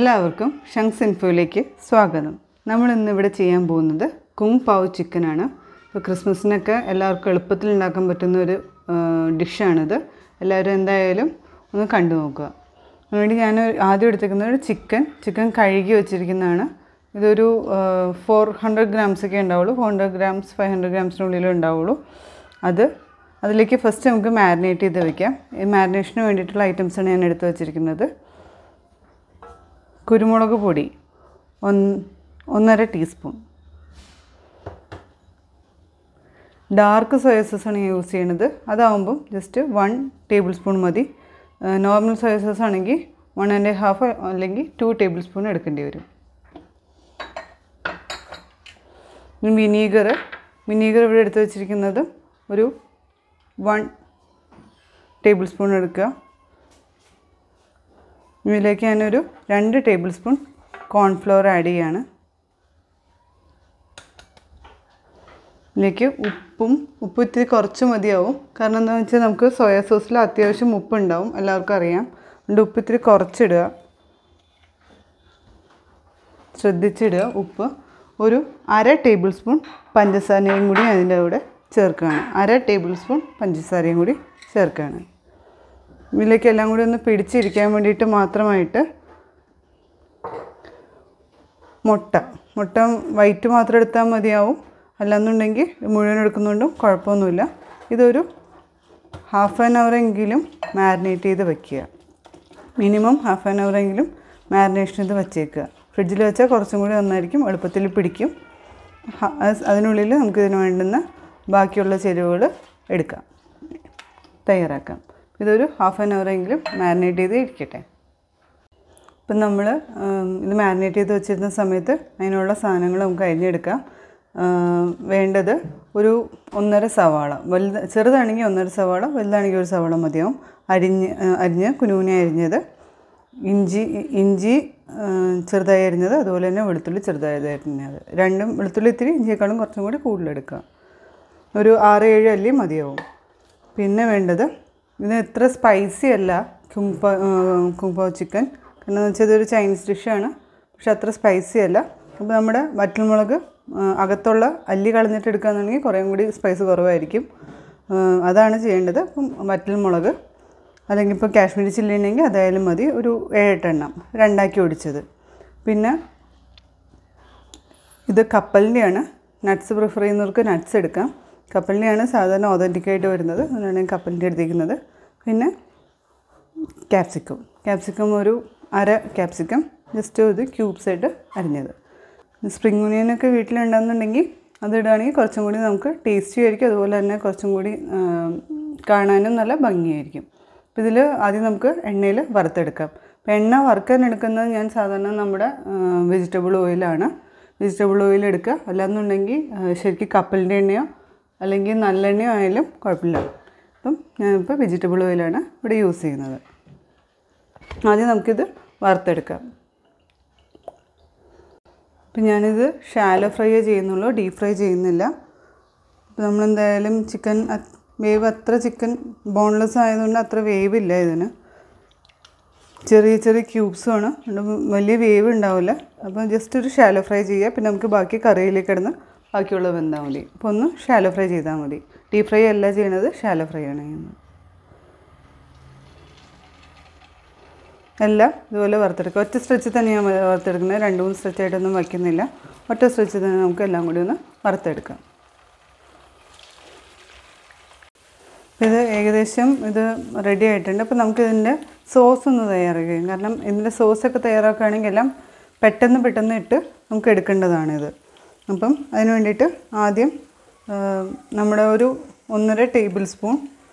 എല്ലാവർക്കും ഷങ്സ് ഇൻഫോയിലേക്ക് സ്വാഗതം നമ്മൾ ഇന്ന് ഇവിടെ ചെയ്യാൻ പോകുന്നത് കുങ് പാവ് ചിക്കനാണ് ഇപ്പോൾ ക്രിസ്മസിനൊക്കെ എല്ലാവർക്കും എളുപ്പത്തിൽ ഉണ്ടാക്കാൻ പറ്റുന്ന ഒരു ഡിഷാണിത് എല്ലാവരും എന്തായാലും ഒന്ന് കണ്ടു നോക്കുക അതിനുവേണ്ടി ഞാൻ ആദ്യം എടുത്തിരിക്കുന്നത് ഒരു ചിക്കൻ ചിക്കൻ കഴുകി വെച്ചിരിക്കുന്നതാണ് ഇതൊരു ഫോർ ഹൺഡ്രഡ് ഗ്രാംസ് ഒക്കെ ഉണ്ടാവുള്ളൂ four hundred grams five hundred ഗ്രാംസിനുള്ളിലേ ഉണ്ടാവുള്ളൂ അത് അതിലേക്ക് ഫസ്റ്റ് നമുക്ക് മാരിനേറ്റ് ചെയ്ത് വെക്കാം ഈ മാരിനേഷന് വേണ്ടിയിട്ടുള്ള ഐറ്റംസാണ് ഞാൻ എടുത്ത് വെച്ചിരിക്കുന്നത് കുരുമുളക് പൊടി ഒന്ന് ഒന്നര ടീസ്പൂൺ ഡാർക്ക് സോയ സോസാണ് ഞാൻ യൂസ് ചെയ്യണത് അതാവുമ്പം ജസ്റ്റ് വൺ ടേബിൾ സ്പൂൺ മതി നോർമൽ സോയ സോസ് ആണെങ്കിൽ വൺ ആൻഡ് ഹാഫ് അല്ലെങ്കിൽ ടു ടേബിൾ സ്പൂൺ എടുക്കേണ്ടി വരും വിനീഗർ വിനീഗർ ഇവിടെ എടുത്ത് വെച്ചിരിക്കുന്നത് ഒരു വൺ ടേബിൾ സ്പൂൺ എടുക്കുക ഇതിലേക്ക് ഞാനൊരു രണ്ട് ടേബിൾ സ്പൂൺ കോൺഫ്ലവർ ആഡ് ചെയ്യാണ് ഇതിലേക്ക് ഉപ്പും ഉപ്പ് ഇത്തിരി കുറച്ച് മതിയാവും കാരണം എന്താണെന്ന് വെച്ചാൽ നമുക്ക് സോയാ സോസിൽ അത്യാവശ്യം ഉപ്പ് ഉണ്ടാവും എല്ലാവർക്കും അറിയാം അതുകൊണ്ട് ഉപ്പ് ഇത്തിരി കുറച്ചിടുക ശ്രദ്ധിച്ചിടുക ഉപ്പ് ഒരു അര ടേബിൾ സ്പൂൺ പഞ്ചസാരയും കൂടി അതിൻ്റെ കൂടെ ചേർക്കുകയാണ് അര ടേബിൾ സ്പൂൺ പഞ്ചസാരയും കൂടി ചേർക്കുകയാണ് ഇതിലേക്ക് എല്ലാം കൂടി ഒന്ന് പിടിച്ചിരിക്കാൻ വേണ്ടിയിട്ട് മാത്രമായിട്ട് മുട്ട മുട്ട വൈറ്റ് മാത്രം എടുത്താൽ മതിയാവും അല്ലാന്നുണ്ടെങ്കിൽ മുഴുവൻ എടുക്കുന്നുണ്ടും കുഴപ്പമൊന്നുമില്ല ഇതൊരു ഹാഫ് ആൻ അവറെങ്കിലും മാരിനേറ്റ് ചെയ്ത് വെക്കുക മിനിമം ഹാഫ് ആൻ അവറെങ്കിലും മാരിനേഷൻ ചെയ്ത് വെച്ചേക്കുക ഫ്രിഡ്ജിൽ വെച്ചാൽ കുറച്ചും കൂടി നന്നായിരിക്കും എളുപ്പത്തിൽ പിടിക്കും അതിനുള്ളിൽ നമുക്കിതിന് വേണ്ടുന്ന ബാക്കിയുള്ള ചേരുവകൾ എടുക്കാം തയ്യാറാക്കാം ഇതൊരു ഹാഫ് ആൻ അവറെങ്കിലും മാരിനേറ്റ് ചെയ്ത് ഇരിക്കട്ടെ ഇപ്പം നമ്മൾ ഇത് മാരിനേറ്റ് ചെയ്ത് വെച്ചിരുന്ന സമയത്ത് അതിനുള്ള സാധനങ്ങൾ നമുക്ക് അരിഞ്ഞെടുക്കാം വേണ്ടത് ഒരു ഒന്നര സവാള വലുത് ചെറുതാണെങ്കിൽ ഒന്നര സവാള വലുതാണെങ്കിൽ ഒരു സവാള മതിയാവും അരിഞ്ഞ് അരിഞ്ഞ് കുനുകുനെ അരിഞ്ഞത് ഇഞ്ചി ഇഞ്ചി ചെറുതായി അരിഞ്ഞത് അതുപോലെ തന്നെ വെളുത്തുള്ളി ചെറുതായി അരിഞ്ഞത് രണ്ടും വെളുത്തുള്ളി ഇത്തിരി ഇഞ്ചിയേക്കാളും കുറച്ചും കൂടി കൂടുതലെടുക്കുക ഒരു ആറ് ഏഴ് അല്ലി മതിയാവും പിന്നെ വേണ്ടത് ഇത് എത്ര സ്പൈസി അല്ല കുങ്പ കുങ്പോ ചിക്കൻ കാരണം എന്ന് വെച്ചാൽ ഇതൊരു ചൈനീസ് ഡിഷാണ് പക്ഷെ അത്ര സ്പൈസി അല്ല അപ്പോൾ നമ്മുടെ വറ്റൽമുളക് അകത്തുള്ള അല്ലി കളഞ്ഞിട്ട് എടുക്കുകയാണെന്നുണ്ടെങ്കിൽ കുറേ കൂടി സ്പൈസ് കുറവായിരിക്കും അതാണ് ചെയ്യേണ്ടത് അപ്പം വറ്റൽമുളക് അല്ലെങ്കിൽ ഇപ്പോൾ കാശ്മീരി ചില്ലി ഉണ്ടെങ്കിൽ അതായാലും മതി ഒരു ഏഴെട്ടെണ്ണം രണ്ടാക്കി ഒടിച്ചത് പിന്നെ ഇത് കപ്പലിൻ്റെയാണ് നട്ട്സ് പ്രിഫർ ചെയ്യുന്നവർക്ക് നട്ട്സ് എടുക്കാം കപ്പലിൻ്റെയാണ് സാധാരണ ഒതൻറ്റിക്കായിട്ട് വരുന്നത് അതുകൊണ്ടാണ് ഞാൻ കപ്പലിൻ്റെ എടുത്തിരിക്കുന്നത് പിന്നെ ക്യാപ്സിക്കം ക്യാപ്സിക്കം ഒരു അര ക്യാപ്സിക്കം ജസ്റ്റ് ഇത് ക്യൂബ്സ് ആയിട്ട് അരിഞ്ഞത് സ്പ്രിംഗ് ഒനിയനൊക്കെ വീട്ടിലുണ്ടെന്നുണ്ടെങ്കിൽ അത് ഇടുകയാണെങ്കിൽ കുറച്ചും കൂടി നമുക്ക് ടേസ്റ്റി ആയിരിക്കും അതുപോലെ തന്നെ കുറച്ചും കൂടി കാണാനും നല്ല ഭംഗിയായിരിക്കും അപ്പോൾ ഇതിൽ ആദ്യം നമുക്ക് എണ്ണയിൽ വറുത്തെടുക്കാം അപ്പോൾ എണ്ണ വറുക്കാൻ എടുക്കുന്നത് ഞാൻ സാധാരണ നമ്മുടെ വെജിറ്റബിൾ ഓയിലാണ് വെജിറ്റബിൾ ഓയിൽ എടുക്കുക അല്ലാന്നുണ്ടെങ്കിൽ ശരിക്കും കപ്പലിൻ്റെ എണ്ണയോ അല്ലെങ്കിൽ നല്ലെണ്ണയോ ആയാലും കുഴപ്പമില്ല അപ്പം ഞാനിപ്പോൾ വെജിറ്റബിൾ ഓയിലാണ് ഇവിടെ യൂസ് ചെയ്യുന്നത് ആദ്യം നമുക്കിത് വറുത്തെടുക്കാം അപ്പം ഞാനിത് ഷാലോ ഫ്രൈയേ ചെയ്യുന്നുള്ളൂ ഡീപ് ഫ്രൈ ചെയ്യുന്നില്ല അപ്പോൾ നമ്മളെന്തായാലും ചിക്കൻ വേവ് അത്ര ചിക്കൻ ബോൺലെസ് ആയതുകൊണ്ട് അത്ര വേവ് ഇല്ല ഇതിന് ചെറിയ ചെറിയ ക്യൂബ്സുമാണ് വലിയ വേവ് ഉണ്ടാവില്ല അപ്പോൾ ജസ്റ്റ് ഒരു ഷാലോ ഫ്രൈ ചെയ്യുക പിന്നെ നമുക്ക് ബാക്കി കറിയിലേക്ക് കിടന്ന് ബാക്കിയുള്ളത് വെന്താൽ മതി അപ്പോൾ ഒന്ന് ഷാലോ ഫ്രൈ ചെയ്താൽ മതി ഡീപ് ഫ്രൈ അല്ല ചെയ്യണത് ഷാലോ ഫ്രൈ ആണ് ചെയ്യുന്നത് എല്ലാം ഇതുപോലെ വറുത്തെടുക്കുക ഒറ്റ സ്ട്രെച്ചിൽ തന്നെ ഞാൻ വറുത്തെടുക്കുന്നത് രണ്ട് മൂന്ന് സ്ട്രെച്ചായിട്ടൊന്നും വയ്ക്കുന്നില്ല ഒറ്റ സ്ട്രെച്ചിൽ തന്നെ നമുക്ക് എല്ലാം കൂടി ഒന്ന് വറുത്തെടുക്കാം ഇത് ഏകദേശം ഇത് റെഡി ആയിട്ടുണ്ട് അപ്പോൾ നമുക്ക് ഇതിൻ്റെ സോസ് ഒന്ന് തയ്യാറാക്കാം കാരണം ഇതിൻ്റെ സോസൊക്കെ തയ്യാറാക്കുകയാണെങ്കിൽ എല്ലാം പെട്ടെന്ന് പെട്ടെന്ന് ഇട്ട് നമുക്ക് എടുക്കേണ്ടതാണിത് അപ്പം അതിന് വേണ്ടിയിട്ട് ആദ്യം നമ്മുടെ ഒരു ഒന്നര ടേബിൾ സ്പൂൺ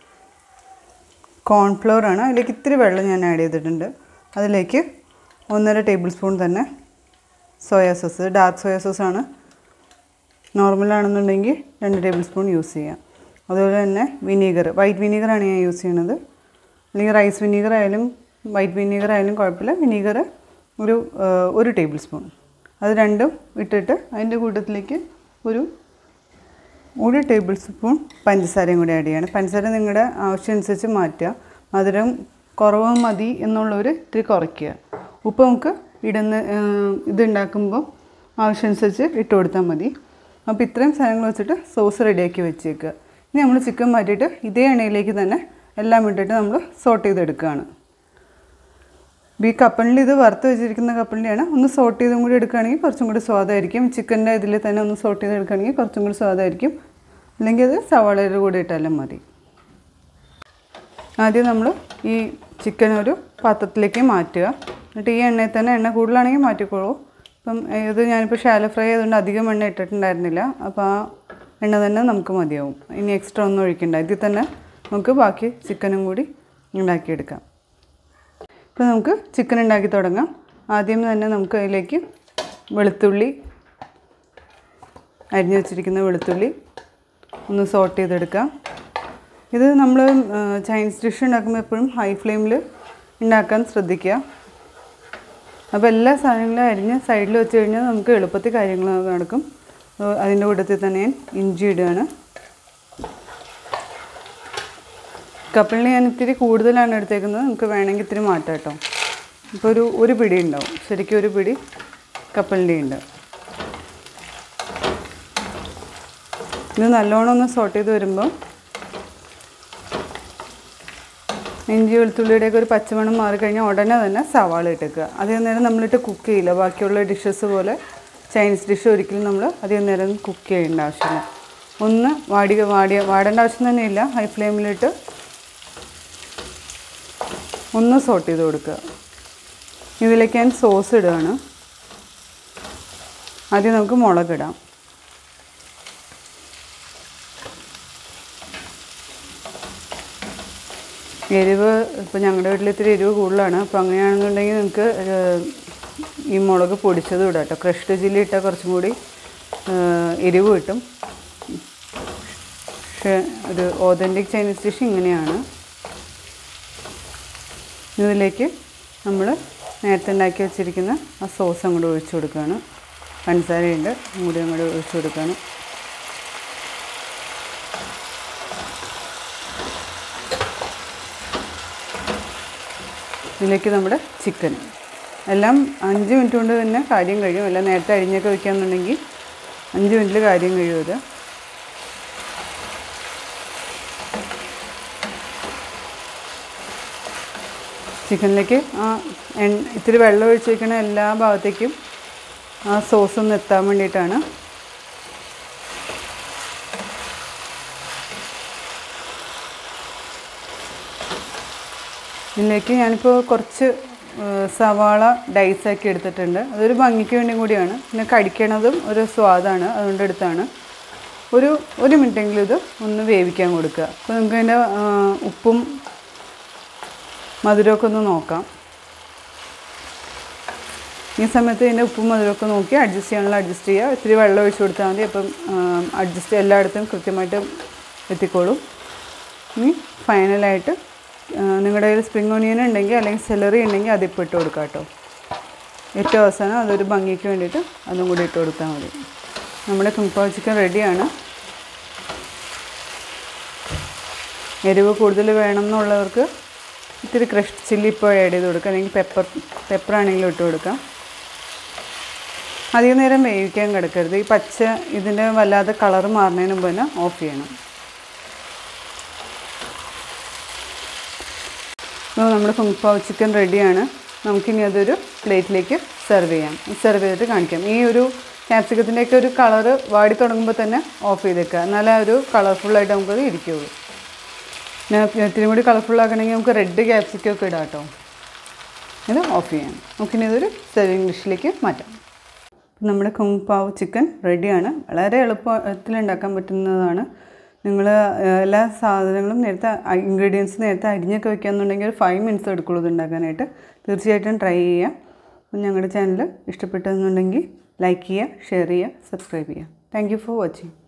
കോൺഫ്ലവർ ആണ് അതിലേക്ക് ഇത്തിരി വെള്ളം ഞാൻ ആഡ് ചെയ്തിട്ടുണ്ട് അതിലേക്ക് ഒന്നര ടേബിൾ സ്പൂൺ തന്നെ സോയാ സോസ് ഡാർക്ക് സോയാ സോസാണ് നോർമലാണെന്നുണ്ടെങ്കിൽ രണ്ട് ടേബിൾ സ്പൂൺ യൂസ് ചെയ്യാം അതുപോലെ തന്നെ വിനീഗർ വൈറ്റ് വിനീഗറാണ് ഞാൻ യൂസ് ചെയ്യണത് അല്ലെങ്കിൽ റൈസ് വിനീഗർ ആയാലും വൈറ്റ് വിനീഗർ ആയാലും കുഴപ്പമില്ല വിനീഗർ ഒരു ഒരു ടേബിൾ സ്പൂൺ അത് രണ്ടും ഇട്ടിട്ട് അതിൻ്റെ കൂട്ടത്തിലേക്ക് ഒരു ഒരു ടേബിൾ സ്പൂൺ പഞ്ചസാരയും കൂടി ആഡ് ചെയ്യണം പഞ്ചസാര നിങ്ങളുടെ ആവശ്യമനുസരിച്ച് മാറ്റുക മധുരം കുറവ് മതി എന്നുള്ളവർ ഇത്തിരി കുറയ്ക്കുക ഉപ്പ് നമുക്ക് ഇടുന്ന ആ, ഇത് ഉണ്ടാക്കുമ്പോൾ ആവശ്യമനുസരിച്ച് ഇട്ട് കൊടുത്താൽ മതി അപ്പോൾ ഇത്രയും സാധനങ്ങൾ വെച്ചിട്ട് സോസ് റെഡിയാക്കി വെച്ചേക്കുക ഇനി നമ്മൾ ചിക്കൻ മാറ്റിയിട്ട് ഇതേ എണ്ണയിലേക്ക് തന്നെ എല്ലാം ഇട്ടിട്ട് നമ്മൾ സോട്ട് ചെയ്തെടുക്കുകയാണ് അപ്പോൾ ഈ കപ്പലിൽ ഇത് വറുത്ത് വെച്ചിരിക്കുന്ന കപ്പലിൻ്റെയാണ് ഒന്ന് സോട്ട് ചെയ്തും കൂടി എടുക്കുകയാണെങ്കിൽ കുറച്ചും കൂടി സ്വാദായിരിക്കും ചിക്കൻ്റെ ഇതിൽ തന്നെ ഒന്ന് സോട്ട് ചെയ്ത് എടുക്കുകയാണെങ്കിൽ കുറച്ചും കൂടി സ്വാദായിരിക്കും അല്ലെങ്കിൽ അത് സവാളയുടെ കൂടെ ഇട്ടാലും മതി ആദ്യം നമ്മൾ ഈ ചിക്കൻ ഒരു പാത്രത്തിലേക്ക് മാറ്റുക എന്നിട്ട് ഈ എണ്ണയിൽ തന്നെ എണ്ണ കൂടുതലാണെങ്കിൽ മാറ്റിക്കോളൂ അപ്പം ഇത് ഞാനിപ്പോൾ ഷാലോ ഫ്രൈ ആയതുകൊണ്ട് അധികം എണ്ണ ഇട്ടിട്ടുണ്ടായിരുന്നില്ല അപ്പോൾ ആ എണ്ണ തന്നെ നമുക്ക് മതിയാവും ഇനി എക്സ്ട്രാ ഒന്നും ഒഴിക്കണ്ട ഇതിൽ തന്നെ നമുക്ക് ബാക്കി ചിക്കനും കൂടി ഉണ്ടാക്കിയെടുക്കാം ഇപ്പോൾ നമുക്ക് ചിക്കൻ ഉണ്ടാക്കി തുടങ്ങാം ആദ്യം തന്നെ നമുക്ക് അതിലേക്ക് വെളുത്തുള്ളി അരിഞ്ഞു വെച്ചിരിക്കുന്ന വെളുത്തുള്ളി ഒന്ന് സോട്ട് ചെയ്തെടുക്കാം ഇത് നമ്മൾ ചൈനീസ് ഡിഷ് ഉണ്ടാക്കുമ്പോൾ എപ്പോഴും ഹൈ ഫ്ലെയിമിൽ ഉണ്ടാക്കാൻ ശ്രദ്ധിക്കുക അപ്പോൾ എല്ലാ സാധനങ്ങളും അരിഞ്ഞ് സൈഡിൽ വെച്ച് കഴിഞ്ഞാൽ നമുക്ക് എളുപ്പത്തിൽ കാര്യങ്ങൾ നടക്കും അപ്പോൾ അതിൻ്റെ കൂട്ടത്തിൽ തന്നെ ഞാൻ ഇഞ്ചി ഇടുകയാണ് കപ്പലിന് ഞാൻ ഇത്തിരി കൂടുതലാണ് എടുത്തേക്കുന്നത് നമുക്ക് വേണമെങ്കിൽ ഇത്തിരി മാറ്റാം കേട്ടോ ഇപ്പോൾ ഒരു ഒരു പിടി ഉണ്ടാവും ശരിക്കും ഒരു പിടി കപ്പലിൻ്റെ ഉണ്ട് ഇത് നല്ലോണം ഒന്ന് സോട്ട് ചെയ്ത് വരുമ്പോൾ ഇഞ്ചി വെളുത്തുള്ളിയുടെയൊക്കെ ഒരു പച്ചമണം മാറിക്കഴിഞ്ഞാൽ ഉടനെ തന്നെ സവാള ഇട്ടേക്കുക അധികം നേരം നമ്മളിട്ട് കുക്ക് ചെയ്യില്ല ബാക്കിയുള്ള ഡിഷസ് പോലെ ചൈനീസ് ഡിഷ് ഒരിക്കലും നമ്മൾ അധികം നേരം കുക്ക് ചെയ്യേണ്ട ആവശ്യമില്ല ഒന്ന് വാടി വാടിയ വാടേണ്ട ആവശ്യം തന്നെയില്ല ഹൈ ഫ്ലെയിമിലിട്ട് ഒന്ന് സോട്ട് ചെയ്ത് കൊടുക്കുക ഇതിലേക്ക് ഞാൻ സോസ് ഇടുകയാണ് ആദ്യം നമുക്ക് മുളകിടാം എരിവ് ഇപ്പോൾ ഞങ്ങളുടെ വീട്ടിൽ ഇത്തിരി എരിവ് കൂടുതലാണ് അപ്പോൾ അങ്ങനെയാണെന്നുണ്ടെങ്കിൽ നിങ്ങൾക്ക് ഏഹ്, ഈ മുളക് പൊടിച്ചതും ഇടാം കേട്ടോ ക്രഷ്ഡ് ചില്ലി ഇട്ടാൽ കുറച്ചും കൂടി ഏഹ്, എരിവ് കിട്ടും പക്ഷേ ഒരു ഓതൻറ്റിക് ചൈനീസ് ഡിഷ് ഇങ്ങനെയാണ് ഇതിലേക്ക് നമ്മൾ നേരത്തെ ഉണ്ടാക്കി വെച്ചിരിക്കുന്ന ആ സോസ് അങ്ങോട്ട് ഒഴിച്ചു കൊടുക്കുകയാണ് പഞ്ചസാരയുണ്ട് കൂടി അങ്ങോട്ട് ഒഴിച്ചു കൊടുക്കുകയാണ് ഇതിലേക്ക് നമ്മുടെ ചിക്കൻ എല്ലാം അഞ്ച് മിനിറ്റ് കൊണ്ട് തന്നെ കാര്യം കഴിയും എല്ലാം നേരത്തെ അരിഞ്ഞൊക്കെ വെക്കുകയാണെന്നുണ്ടെങ്കിൽ അഞ്ച് മിനിറ്റിൽ കാര്യം കഴിയും ഇത് ചിക്കനിലേക്ക് ആ എണ്ണ ഇത്തിരി വെള്ളം ഒഴിച്ച് വയ്ക്കണ എല്ലാ ഭാഗത്തേക്കും ആ സോസ് ഒന്ന് എത്താൻ വേണ്ടിയിട്ടാണ് ഇതിലേക്ക് ഞാനിപ്പോൾ കുറച്ച് ആ, സവാള ഡൈസാക്കി എടുത്തിട്ടുണ്ട് അതൊരു ഭംഗിക്ക് വേണ്ടി കൂടിയാണ് പിന്നെ കടിക്കണതും ഒരു സ്വാദാണ് അതുകൊണ്ട് എടുത്താണ് ഒരു ഒരു മിനിറ്റെങ്കിലും ഇത് ഒന്ന് വേവിക്കാൻ കൊടുക്കുക അപ്പോൾ നമുക്ക് അതിൻ്റെ ആ, ഉപ്പും മധുരമൊക്കെ ഒന്ന് നോക്കാം ഈ സമയത്ത് ഇതിൻ്റെ ഉപ്പും മധുരമൊക്കെ നോക്കി അഡ്ജസ്റ്റ് ചെയ്യാനുള്ള അഡ്ജസ്റ്റ് ചെയ്യുക ഇത്തിരി വെള്ളം ഒഴിച്ച് കൊടുത്താൽ മതി അപ്പം അഡ്ജസ്റ്റ് എല്ലായിടത്തും കൃത്യമായിട്ട് എത്തിക്കോളും ഇനി ഫൈനലായിട്ട് നിങ്ങളുടെ കയ്യിൽ സ്പ്രിംഗ് ഓണിയൻ ഉണ്ടെങ്കിൽ അല്ലെങ്കിൽ സെലറി ഉണ്ടെങ്കിൽ അതിപ്പോൾ ഇട്ട് കൊടുക്കാം കേട്ടോ ഏറ്റവും അവസാനം അതൊരു ഭംഗിക്ക് വേണ്ടിയിട്ട് അതും കൂടി ഇട്ട് കൊടുത്താൽ മതി നമ്മുടെ കുങ്പാവ് ചിക്കൻ റെഡിയാണ് എരിവ് കൂടുതൽ വേണം എന്നുള്ളവർക്ക് ഇത്തിരി ക്രഷ് ചില്ലി ഇപ്പോൾ ആഡ് ചെയ്ത് കൊടുക്കുക അല്ലെങ്കിൽ പെപ്പർ പെപ്പർ ആണെങ്കിലും ഇട്ട് കൊടുക്കാം അധികം നേരം വേവിക്കാൻ കിടക്കരുത് ഈ പച്ച ഇതിൻ്റെ വല്ലാതെ കളർ മാറുന്നതിന് മുമ്പ് തന്നെ ഓഫ് ചെയ്യണം അപ്പോൾ നമ്മുടെ കുങ്പാവ് ചിക്കൻ റെഡിയാണ് നമുക്കിനി അതൊരു പ്ലേറ്റിലേക്ക് സെർവ് ചെയ്യാം സെർവ് ചെയ്തിട്ട് കാണിക്കാം ഈ ഒരു ക്യാപ്സിക്കത്തിൻ്റെയൊക്കെ ഒരു കളറ് വാടി തുടങ്ങുമ്പോൾ തന്നെ ഓഫ് ചെയ്തേക്കുക എന്നാലേ ആ ഒരു കളർഫുള്ളായിട്ട് നമുക്കത് ഇരിക്കുകയുള്ളൂ പിന്നെ ഇത്തിരി കൂടി കളർഫുൾ ആക്കണമെങ്കിൽ നമുക്ക് റെഡ് ക്യാപ്സിക്കം ഒക്കെ ഇടാം കേട്ടോ ഇത് ഓഫ് ചെയ്യാം നമുക്കിനി ഇതൊരു സെർവിങ് ഡിഷിലേക്ക് മാറ്റാം നമ്മുടെ കുങ് പാവ് ചിക്കൻ റെഡിയാണ് വളരെ എളുപ്പത്തിൽ ഉണ്ടാക്കാൻ പറ്റുന്നതാണ് നിങ്ങൾ എല്ലാ സാധനങ്ങളും നേരത്തെ ഇൻഗ്രീഡിയൻസ് നേരത്തെ അരിഞ്ഞൊക്കെ വെക്കുകയെന്നുണ്ടെങ്കിൽ ഒരു ഫൈവ് മിനിറ്റ്സ് എടുക്കുള്ളൂ ഇത് ഉണ്ടാക്കാനായിട്ട് തീർച്ചയായിട്ടും ട്രൈ ചെയ്യുക അപ്പം ഞങ്ങളുടെ ചാനൽ ഇഷ്ടപ്പെട്ടെന്നുണ്ടെങ്കിൽ ലൈക്ക് ചെയ്യുക ഷെയർ ചെയ്യുക സബ്സ്ക്രൈബ് ചെയ്യുക താങ്ക് യു ഫോർ വാച്ചിങ്